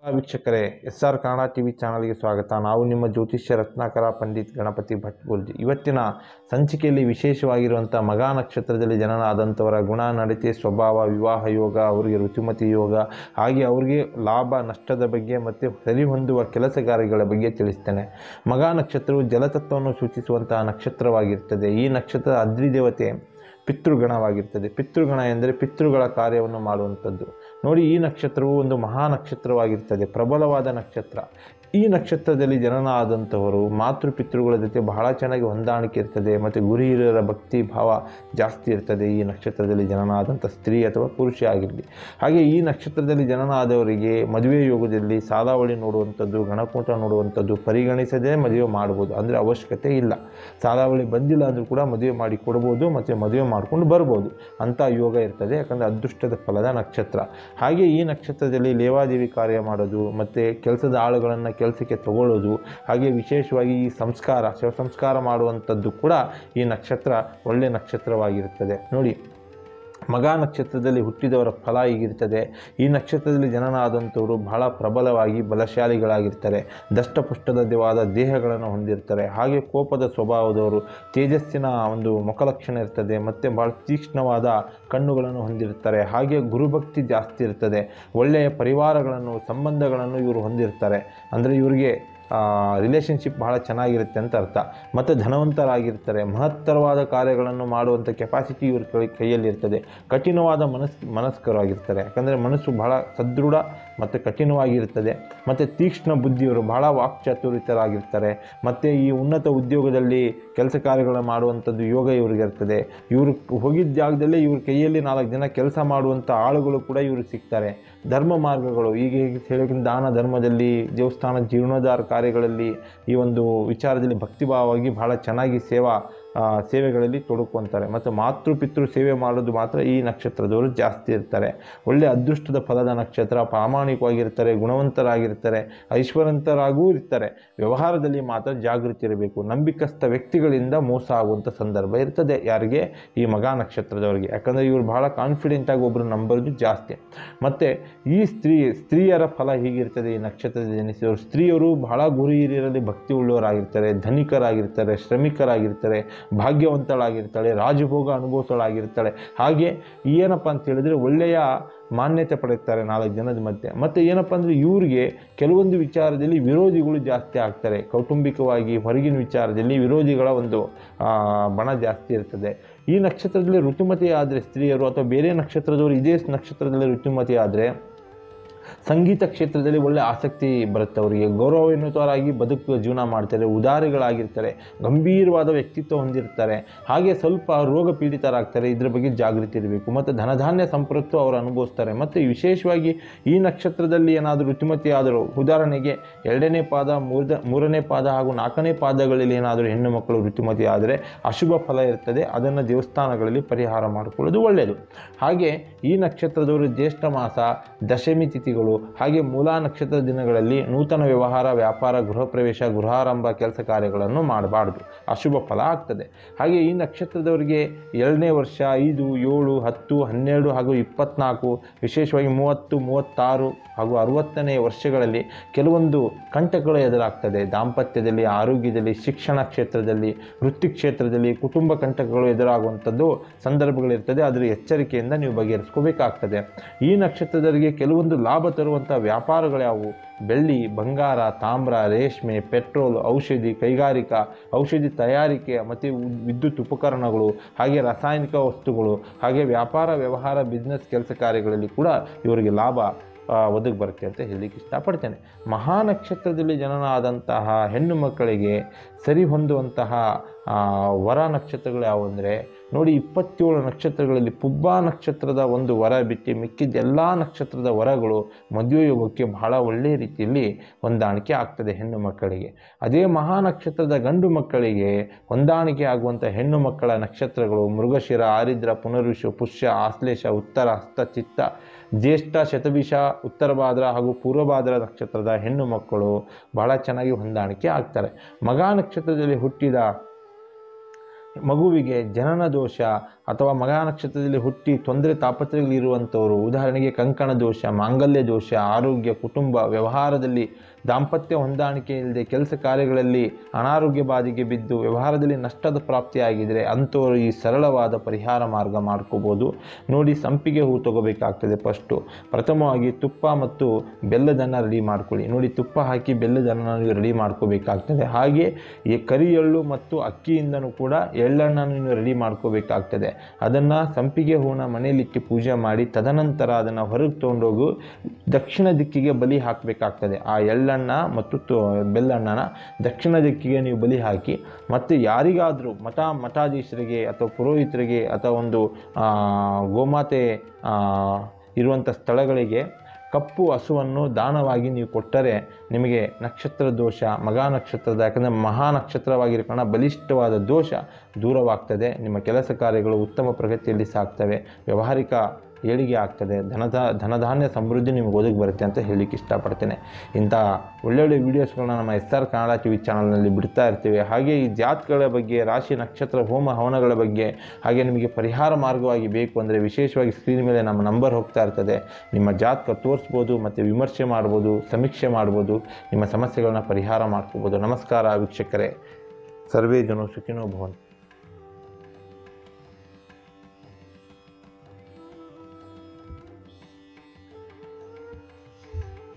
ವೀಕ್ಷಕರೇ S R Kannada T V ಚಾನಲ್ಗೆ ಸ್ವಾಗತ ನಾವು ನಿಮ್ಮ ಜ್ಯೋತಿಷ್ಯ ರತ್ನಾಕರ ಪಂಡಿತ್ ಗಣಪತಿ ಭಟ್ ಗುರ್ಜಿ ಇವತ್ತಿನ ಸಂಚಿಕೆಯಲ್ಲಿ ವಿಶೇಷವಾಗಿರುವಂಥ ಮಗ ನಕ್ಷತ್ರದಲ್ಲಿ ಜನನ ಆದಂಥವರ ಗುಣ ನಡತೆ ಸ್ವಭಾವ ವಿವಾಹ ಯೋಗ ಅವರಿಗೆ ಋತುಮತಿ ಯೋಗ ಹಾಗೆ ಅವರಿಗೆ ಲಾಭ ನಷ್ಟದ ಬಗ್ಗೆ ಮತ್ತು ಸರಿಹೊಂದುವ ಕೆಲಸಗಾರಿಗಳ ಬಗ್ಗೆ ತಿಳಿಸ್ತೇನೆ ಮಗ ನಕ್ಷತ್ರವು ಜಲತತ್ವವನ್ನು ಸೂಚಿಸುವಂತಹ ನಕ್ಷತ್ರವಾಗಿರ್ತದೆ ಈ ನಕ್ಷತ್ರದ ಅದ್ರಿದೇವತೆ ಪಿತೃಗಣವಾಗಿರ್ತದೆ ಪಿತೃಗಣ ಎಂದರೆ ಪಿತೃಗಳ ಕಾರ್ಯವನ್ನು ಮಾಡುವಂಥದ್ದು ನೋಡಿ ಈ ನಕ್ಷತ್ರವು ಒಂದು ಮಹಾ ನಕ್ಷತ್ರವಾಗಿರ್ತದೆ ಪ್ರಬಲವಾದ ನಕ್ಷತ್ರ ಈ ನಕ್ಷತ್ರದಲ್ಲಿ ಜನನ ಆದಂಥವರು ಮಾತೃ ಪಿತೃಗಳ ಜೊತೆ ಬಹಳ ಚೆನ್ನಾಗಿ ಹೊಂದಾಣಿಕೆ ಇರ್ತದೆ ಮತ್ತು ಗುರು ಹಿರಿಯರ ಭಕ್ತಿ ಭಾವ ಜಾಸ್ತಿ ಇರ್ತದೆ ಈ ನಕ್ಷತ್ರದಲ್ಲಿ ಜನನ ಆದಂಥ ಸ್ತ್ರೀ ಅಥವಾ ಪುರುಷ ಆಗಿರಲಿ ಹಾಗೆ ಈ ನಕ್ಷತ್ರದಲ್ಲಿ ಜನನ ಆದವರಿಗೆ ಮದುವೆ ಯೋಗದಲ್ಲಿ ಸಾಲಾವಳಿ ನೋಡುವಂಥದ್ದು ಗಣಕೂಟ ನೋಡುವಂಥದ್ದು ಪರಿಗಣಿಸದೇ ಮದುವೆ ಮಾಡ್ಬೋದು ಅಂದರೆ ಅವಶ್ಯಕತೆ ಇಲ್ಲ ಸಾಲಾವಳಿ ಬಂದಿಲ್ಲ ಅಂದರೂ ಕೂಡ ಮದುವೆ ಮಾಡಿ ಕೊಡ್ಬೋದು ಮತ್ತು ಮದುವೆ ಮಾಡ್ಕೊಂಡು ಬರ್ಬೋದು ಅಂಥ ಯೋಗ ಇರ್ತದೆ ಯಾಕಂದರೆ ಅದೃಷ್ಟದ ಫಲದ ನಕ್ಷತ್ರ ಹಾಗೆ ಈ ನಕ್ಷತ್ರದಲ್ಲಿ ಲೇವಾದೇವಿ ಕಾರ್ಯ ಮಾಡೋದು ಮತ್ತು ಕೆಲಸದ ಆಳುಗಳನ್ನು ಕೆಲಸಕ್ಕೆ ತಗೊಳ್ಳೋದು ಹಾಗೆ ವಿಶೇಷವಾಗಿ ಈ ಸಂಸ್ಕಾರ ಶವ ಸಂಸ್ಕಾರ ಮಾಡುವಂಥದ್ದು ಕೂಡ ಈ ನಕ್ಷತ್ರ ಒಳ್ಳೆಯ ನಕ್ಷತ್ರವಾಗಿರುತ್ತದೆ ನೋಡಿ ಮಗ ನಕ್ಷತ್ರದಲ್ಲಿ ಹುಟ್ಟಿದವರ ಫಲ ಹೀಗಿರ್ತದೆ ಈ ನಕ್ಷತ್ರದಲ್ಲಿ ಜನನ ಆದಂಥವರು ಬಹಳ ಪ್ರಬಲವಾಗಿ ಬಲಶಾಲಿಗಳಾಗಿರ್ತಾರೆ ದಷ್ಟಪುಷ್ಟದವಾದ ದೇಹಗಳನ್ನು ಹೊಂದಿರ್ತಾರೆ ಹಾಗೆ ಕೋಪದ ಸ್ವಭಾವದವರು ತೇಜಸ್ಸಿನ ಒಂದು ಮುಖಲಕ್ಷಣ ಇರ್ತದೆ ಮತ್ತು ಭಾಳ ತೀಕ್ಷ್ಣವಾದ ಕಣ್ಣುಗಳನ್ನು ಹೊಂದಿರ್ತಾರೆ ಹಾಗೆ ಗುರುಭಕ್ತಿ ಜಾಸ್ತಿ ಇರ್ತದೆ ಒಳ್ಳೆಯ ಪರಿವಾರಗಳನ್ನು ಸಂಬಂಧಗಳನ್ನು ಇವರು ಹೊಂದಿರ್ತಾರೆ ಅಂದರೆ ಇವರಿಗೆ ರಿಲೇಷನ್ಶಿಪ್ ಬಹಳ ಚೆನ್ನಾಗಿರುತ್ತೆ ಅಂತ ಅರ್ಥ ಮತ್ತು ಧನವಂತರಾಗಿರ್ತಾರೆ ಮಹತ್ತರವಾದ ಕಾರ್ಯಗಳನ್ನು ಮಾಡುವಂಥ ಕೆಪಾಸಿಟಿ ಇವ್ರ ಕೈ ಕೈಯಲ್ಲಿರ್ತದೆ ಕಠಿಣವಾದ ಮನಸ್ ಮನಸ್ಕರಾಗಿರ್ತಾರೆ ಯಾಕಂದರೆ ಮನಸ್ಸು ಬಹಳ ಸದೃಢ ಮತ್ತು ಕಠಿಣವಾಗಿರ್ತದೆ ಮತ್ತು ತೀಕ್ಷ್ಣ ಬುದ್ಧಿಯವರು ಬಹಳ ವಾಕ್ಚಾತುರಿತರಾಗಿರ್ತಾರೆ ಮತ್ತು ಈ ಉನ್ನತ ಉದ್ಯೋಗದಲ್ಲಿ ಕೆಲಸ ಕಾರ್ಯಗಳನ್ನು ಮಾಡುವಂಥದ್ದು ಯೋಗ ಇವ್ರಿಗೆ ಇರ್ತದೆ ಇವರು ಹೋಗಿದ್ದ ಜಾಗದಲ್ಲೇ ಇವ್ರ ಕೈಯಲ್ಲಿ ನಾಲ್ಕು ಜನ ಕೆಲಸ ಮಾಡುವಂಥ ಆಳುಗಳು ಕೂಡ ಇವರು ಸಿಗ್ತಾರೆ ಧರ್ಮ ಮಾರ್ಗಗಳು ಈಗ ಹೇಗೆ ಹೇಳೋಕ್ಕಿಂತ ದಾನ ಧರ್ಮದಲ್ಲಿ ದೇವಸ್ಥಾನ ಜೀರ್ಣೋದ್ಧಾರ ಕಾರ್ಯಗಳಲ್ಲಿ ಈ ಒಂದು ವಿಚಾರದಲ್ಲಿ ಭಕ್ತಿಭಾವವಾಗಿ ಬಹಳ ಚೆನ್ನಾಗಿ ಸೇವಾ ಆ, ಸೇವೆಗಳಲ್ಲಿ ತೊಡಕೊಂತಾರೆ ಮತ್ತು ಮಾತೃ ಪಿತೃ ಸೇವೆ ಮಾಡೋದು ಮಾತ್ರ ಈ ನಕ್ಷತ್ರದವರು ಜಾಸ್ತಿ ಇರ್ತಾರೆ ಒಳ್ಳೆ ಅದೃಷ್ಟದ ಫಲದ ನಕ್ಷತ್ರ ಪ್ರಾಮಾಣಿಕವಾಗಿರ್ತಾರೆ ಗುಣವಂತರಾಗಿರ್ತಾರೆ ಐಶ್ವರಂತರಾಗೂ ಇರ್ತಾರೆ ವ್ಯವಹಾರದಲ್ಲಿ ಮಾತ್ರ ಜಾಗೃತಿ ಇರಬೇಕು ನಂಬಿಕಸ್ಥ ವ್ಯಕ್ತಿಗಳಿಂದ ಮೋಸ ಆಗುವಂಥ ಸಂದರ್ಭ ಇರ್ತದೆ ಯಾರಿಗೆ ಈ ಮಗ ನಕ್ಷತ್ರದವರಿಗೆ ಯಾಕಂದರೆ ಇವರು ಬಹಳ ಕಾನ್ಫಿಡೆಂಟ್ ಆಗಿ ಒಬ್ಬರು ನಂಬರೋದು ಜಾಸ್ತಿ ಮತ್ತು ಈ ಸ್ತ್ರೀ ಸ್ತ್ರೀಯರ ಫಲ ಹೀಗಿರ್ತದೆ ಈ ನಕ್ಷತ್ರದಲ್ಲಿ ಜನಿಸಿದವರು ಸ್ತ್ರೀಯರು ಬಹಳ ಗುರು ಹಿರಿಯರಲ್ಲಿ ಭಕ್ತಿ ಉಳ್ಳವರಾಗಿರ್ತಾರೆ ಧನಿಕರಾಗಿರ್ತಾರೆ ಶ್ರಮಿಕರಾಗಿರ್ತಾರೆ ಭಾಗ್ಯವಂತಳಾಗಿರ್ತಾಳೆ ರಾಜಭೋಗ ಅನುಭವಿಸೋಳಾಗಿರ್ತಾಳೆ ಹಾಗೆ ಏನಪ್ಪ ಅಂತ ಹೇಳಿದ್ರೆ ಒಳ್ಳೆಯ ಮಾನ್ಯತೆ ಪಡೆಯುತ್ತಾರೆ ನಾಲ್ಕು ಜನದ ಮಧ್ಯೆ ಮತ್ತು ಏನಪ್ಪ ಅಂದರೆ ಇವ್ರಿಗೆ ಕೆಲವೊಂದು ವಿಚಾರದಲ್ಲಿ ವಿರೋಧಿಗಳು ಜಾಸ್ತಿ ಆಗ್ತಾರೆ ಕೌಟುಂಬಿಕವಾಗಿ ಹೊರಗಿನ ವಿಚಾರದಲ್ಲಿ ವಿರೋಧಿಗಳ ಒಂದು ಆ, ಬಣ ಜಾಸ್ತಿ ಇರ್ತದೆ ಈ ನಕ್ಷತ್ರದಲ್ಲಿ ಋತುಮತಿ ಆದರೆ ಸ್ತ್ರೀಯರು ಅಥವಾ ಬೇರೆ ನಕ್ಷತ್ರದವರು ಇದೇ ನಕ್ಷತ್ರದಲ್ಲಿ ಋತುಮತಿ ಆದರೆ ಸಂಗೀತ ಕ್ಷೇತ್ರದಲ್ಲಿ ಒಳ್ಳೆ ಆಸಕ್ತಿ ಬರುತ್ತೆ ಅವರಿಗೆ ಗೌರವಾನ್ವಿತರಾಗಿ ಬದುಕು ಜೀವನ ಮಾಡ್ತಾರೆ ಉದಾರಿಗಳಾಗಿರ್ತಾರೆ ಗಂಭೀರವಾದ ವ್ಯಕ್ತಿತ್ವ ಹೊಂದಿರ್ತಾರೆ ಹಾಗೆ ಸ್ವಲ್ಪ ರೋಗ ಪೀಡಿತರಾಗ್ತಾರೆ ಇದ್ರ ಬಗ್ಗೆ ಜಾಗೃತಿ ಇರಬೇಕು ಮತ್ತು ಧನಧಾನ್ಯ ಸಂಪತ್ತು ಅವರು ಅನುಭವಿಸ್ತಾರೆ ಮತ್ತು ವಿಶೇಷವಾಗಿ ಈ ನಕ್ಷತ್ರದಲ್ಲಿ ಏನಾದರೂ ಋತುಮತಿ ಆದರೂ ಉದಾಹರಣೆಗೆ ಎರಡನೇ ಪಾದ ಮೂರ್ದ ಮೂರನೇ ಪಾದ ಹಾಗೂ ನಾಲ್ಕನೇ ಪಾದಗಳಲ್ಲಿ ಏನಾದರೂ ಹೆಣ್ಣು ಮಕ್ಕಳು ಋತುಮತಿ ಆದರೆ ಅಶುಭ ಫಲ ಇರ್ತದೆ ಅದನ್ನು ದೇವಸ್ಥಾನಗಳಲ್ಲಿ ಪರಿಹಾರ ಮಾಡಿಕೊಳ್ಳೋದು ಒಳ್ಳೆಯದು ಹಾಗೆ ಈ ನಕ್ಷತ್ರದವರು ಜ್ಯೇಷ್ಠ ಮಾಸ ದಶಮಿ ತಿಥಿಗಳು ಹಾಗೆ ಮೂಲಾ ನಕ್ಷತ್ರ ದಿನಗಳಲ್ಲಿ ನೂತನ ವ್ಯವಹಾರ ವ್ಯಾಪಾರ ಗೃಹ ಪ್ರವೇಶ ಗೃಹಾರಂಭ ಕೆಲಸ ಕಾರ್ಯಗಳನ್ನು ಮಾಡಬಾರ್ದು ಅಶುಭ ಫಲ ಆಗ್ತದೆ ಹಾಗೆ ಈ ನಕ್ಷತ್ರದವರಿಗೆ ಎರಡನೇ ವರ್ಷ ಐದು ಏಳು ಹತ್ತು ಹನ್ನೆರಡು ಹಾಗೂ ಇಪ್ಪತ್ನಾಲ್ಕು ವಿಶೇಷವಾಗಿ ಮೂವತ್ತು ಮೂವತ್ತಾರು ಹಾಗೂ ಅರುವತ್ತನೇ ವರ್ಷಗಳಲ್ಲಿ ಕೆಲವೊಂದು ಕಂಟಕಗಳು ಎದುರಾಗ್ತದೆ ದಾಂಪತ್ಯದಲ್ಲಿ ಆರೋಗ್ಯದಲ್ಲಿ ಶಿಕ್ಷಣ ಕ್ಷೇತ್ರದಲ್ಲಿ ವೃತ್ತಿ ಕ್ಷೇತ್ರದಲ್ಲಿ ಕುಟುಂಬ ಕಂಟಕಗಳು ಎದುರಾಗುವಂಥದ್ದು ಸಂದರ್ಭಗಳಿರ್ತದೆ ಅದರ ಎಚ್ಚರಿಕೆಯಿಂದ ನೀವು ಬಗೆಹರಿಸ್ಕೋಬೇಕಾಗ್ತದೆ ಈ ನಕ್ಷತ್ರದವರಿಗೆ ಕೆಲವೊಂದು ಲಾಭ ತರುವಂಥ ವ್ಯಾಪಾರಗಳು ಯಾವುವು ಬೆಳ್ಳಿ ಬಂಗಾರ ತಾಮ್ರ ರೇಷ್ಮೆ ಪೆಟ್ರೋಲ್ ಔಷಧಿ ಕೈಗಾರಿಕಾ ಔಷಧಿ ತಯಾರಿಕೆ ಮತ್ತು ಉ- ವಿದ್ಯುತ್ ಉಪಕರಣಗಳು ಹಾಗೆ ರಾಸಾಯನಿಕ ವಸ್ತುಗಳು ಹಾಗೆ ವ್ಯಾಪಾರ ವ್ಯವಹಾರ ಬಿಸ್ನೆಸ್ ಕೆಲಸ ಕಾರ್ಯಗಳಲ್ಲಿ ಕೂಡ ಇವರಿಗೆ ಲಾಭ ಆ, ಒದಗಿ ಬರುತ್ತೆ ಅಂತ ಹೇಳಲಿಕ್ಕೆ ಇಷ್ಟಪಡ್ತೇನೆ ಮಹಾ ನಕ್ಷತ್ರದಲ್ಲಿ ಜನನ ಆದಂತಹ ಹೆಣ್ಣು ಮಕ್ಕಳಿಗೆ ಸರಿ ಹೊಂದುವಂತಹ ಆ, ವರ ನಕ್ಷತ್ರಗಳು ಯಾವುವು ನೋಡಿ ಇಪ್ಪತ್ತೇಳು ನಕ್ಷತ್ರಗಳಲ್ಲಿ ಪುಬ್ಬ ನಕ್ಷತ್ರದ ಒಂದು ವರ ಬಿಟ್ಟು ಮಿಕ್ಕಿದ ಎಲ್ಲ ನಕ್ಷತ್ರದ ವರಗಳು ಮದುವೆ ಯೋಗಕ್ಕೆ ಬಹಳ ಒಳ್ಳೆಯ ರೀತಿಯಲ್ಲಿ ಹೊಂದಾಣಿಕೆ ಆಗ್ತದೆ ಹೆಣ್ಣು ಮಕ್ಕಳಿಗೆ ಅದೇ ಮಹಾ ನಕ್ಷತ್ರದ ಗಂಡು ಮಕ್ಕಳಿಗೆ ಹೊಂದಾಣಿಕೆ ಆಗುವಂಥ ಹೆಣ್ಣು ಮಕ್ಕಳ ನಕ್ಷತ್ರಗಳು ಮೃಗಶಿರ ಆರಿದ್ರ ಪುನರುಷ ಪುಷ್ಯ ಆಶ್ಲೇಷ ಉತ್ತರ ಹಸ್ತ ಚಿತ್ತ ಜ್ಯೇಷ್ಠ ಶತಭಿಷ ಉತ್ತರ ಭಾದ್ರ ಹಾಗೂ ಪೂರ್ವ ಭಾದ್ರ ನಕ್ಷತ್ರದ ಹೆಣ್ಣು ಮಕ್ಕಳು ಬಹಳ ಚೆನ್ನಾಗಿ ಹೊಂದಾಣಿಕೆ ಆಗ್ತಾರೆ ಮಗ ನಕ್ಷತ್ರದಲ್ಲಿ ಹುಟ್ಟಿದ ಮಗುವಿಗೆ ಜನನ ದೋಷ ಅಥವಾ ಮಗ ನಕ್ಷತ್ರದಲ್ಲಿ ಹುಟ್ಟಿ ತೊಂದರೆ ತಾಪತ್ರಗಳಿರುವಂಥವರು ಉದಾಹರಣೆಗೆ ಕಂಕಣ ದೋಷ ಮಾಂಗಲ್ಯ ದೋಷ ಆರೋಗ್ಯ ಕುಟುಂಬ ವ್ಯವಹಾರದಲ್ಲಿ ದಾಂಪತ್ಯ ಹೊಂದಾಣಿಕೆ ಇಲ್ಲದೆ ಕೆಲಸ ಕಾರ್ಯಗಳಲ್ಲಿ ಅನಾರೋಗ್ಯ ಬಾಧೆಗೆ ಬಿದ್ದು ವ್ಯವಹಾರದಲ್ಲಿ ನಷ್ಟದ ಪ್ರಾಪ್ತಿಯಾಗಿದ್ದರೆ ಅಂಥವರು ಈ ಸರಳವಾದ ಪರಿಹಾರ ಮಾರ್ಗ ಮಾಡ್ಕೋಬೋದು ನೋಡಿ ಸಂಪಿಗೆ ಹೂ ತಗೋಬೇಕಾಗ್ತದೆ ಫಸ್ಟು ಪ್ರಥಮವಾಗಿ ತುಪ್ಪ ಮತ್ತು ಬೆಲ್ಲದನ್ನು ರೆಡಿ ಮಾಡ್ಕೊಳ್ಳಿ ನೋಡಿ ತುಪ್ಪ ಹಾಕಿ ಬೆಲ್ಲದನ್ನು ನೀವು ರೆಡಿ ಮಾಡ್ಕೋಬೇಕಾಗ್ತದೆ ಹಾಗೆ ಈ ಕರಿ ಎಳ್ಳು ಮತ್ತು ಅಕ್ಕಿಯಿಂದನೂ ಕೂಡ ಎಳ್ಳನ್ನು ನೀವು ರೆಡಿ ಮಾಡ್ಕೋಬೇಕಾಗ್ತದೆ ಅದನ್ನು ಸಂಪಿಗೆ ಹೂನ ಮನೆಯಲ್ಲಿಟ್ಟು ಪೂಜೆ ಮಾಡಿ ತದನಂತರ ಅದನ್ನು ಹೊರಗೆ ತೊಗೊಂಡೋಗು ದಕ್ಷಿಣ ದಿಕ್ಕಿಗೆ ಬಲಿ ಹಾಕಬೇಕಾಗ್ತದೆ ಆ ಎಳ್ಳನ್ನು ಮತ್ತು ತು- ಬೆಲ್ಲಣ್ಣನ ದಕ್ಷಿಣ ದಿಕ್ಕಿಗೆ ನೀವು ಬಲಿ ಹಾಕಿ ಮತ್ತು ಯಾರಿಗಾದರೂ ಮಠ ಮಠಾಧೀಶರಿಗೆ ಅಥವಾ ಪುರೋಹಿತರಿಗೆ ಅಥವಾ ಒಂದು ಆ, ಗೋಮಾತೆ ಆ, ಇರುವಂಥ ಸ್ಥಳಗಳಿಗೆ ಕಪ್ಪು ಹಸುವನ್ನು ದಾನವಾಗಿ ನೀವು ಕೊಟ್ಟರೆ ನಿಮಗೆ ನಕ್ಷತ್ರ ದೋಷ ಮಗ ನಕ್ಷತ್ರದ ಯಾಕಂದರೆ ಮಹಾ ನಕ್ಷತ್ರವಾಗಿರೋ ಕಾರಣ ಬಲಿಷ್ಠವಾದ ದೋಷ ದೂರವಾಗ್ತದೆ ನಿಮ್ಮ ಕೆಲಸ ಕಾರ್ಯಗಳು ಉತ್ತಮ ಪ್ರಗತಿಯಲ್ಲಿ ಸಾಗ್ತವೆ ವ್ಯಾವಹಾರಿಕ ಏಳಿಗೆ ಆಗ್ತದೆ ಧನದ ಧನಧಾನ್ಯ ಸಮೃದ್ಧಿ ನಿಮಗೆ ಒದಗಿ ಬರುತ್ತೆ ಅಂತ ಹೇಳಲಿಕ್ಕೆ ಇಷ್ಟಪಡ್ತೇನೆ ಇಂಥ ಒಳ್ಳೊಳ್ಳೆ ವೀಡಿಯೋಸ್ಗಳನ್ನ ನಮ್ಮ S R Kannada T V ಚಾನಲ್ನಲ್ಲಿ ಬಿಡ್ತಾ ಇರ್ತೀವಿ ಹಾಗೆ ಈ ಜಾತಕಗಳ ಬಗ್ಗೆ ರಾಶಿ ನಕ್ಷತ್ರ ಹೋಮ ಹವನಗಳ ಬಗ್ಗೆ ಹಾಗೆ ನಿಮಗೆ ಪರಿಹಾರ ಮಾರ್ಗವಾಗಿ ಬೇಕು ಅಂದರೆ ವಿಶೇಷವಾಗಿ ಸ್ಕ್ರೀನ್ ಮೇಲೆ ನಮ್ಮ ನಂಬರ್ ಹೋಗ್ತಾ ಇರ್ತದೆ ನಿಮ್ಮ ಜಾತಕ ತೋರಿಸ್ಬೋದು ಮತ್ತು ವಿಮರ್ಶೆ ಮಾಡ್ಬೋದು ಸಮೀಕ್ಷೆ ಮಾಡ್ಬೋದು ನಿಮ್ಮ ಸಮಸ್ಯೆಗಳನ್ನ ಪರಿಹಾರ ಮಾಡ್ಕೋಬೋದು ನಮಸ್ಕಾರ ವೀಕ್ಷಕರೇ ಸರ್ವೇ ಜನ ಸುಖಿನೋ ಭವಂತು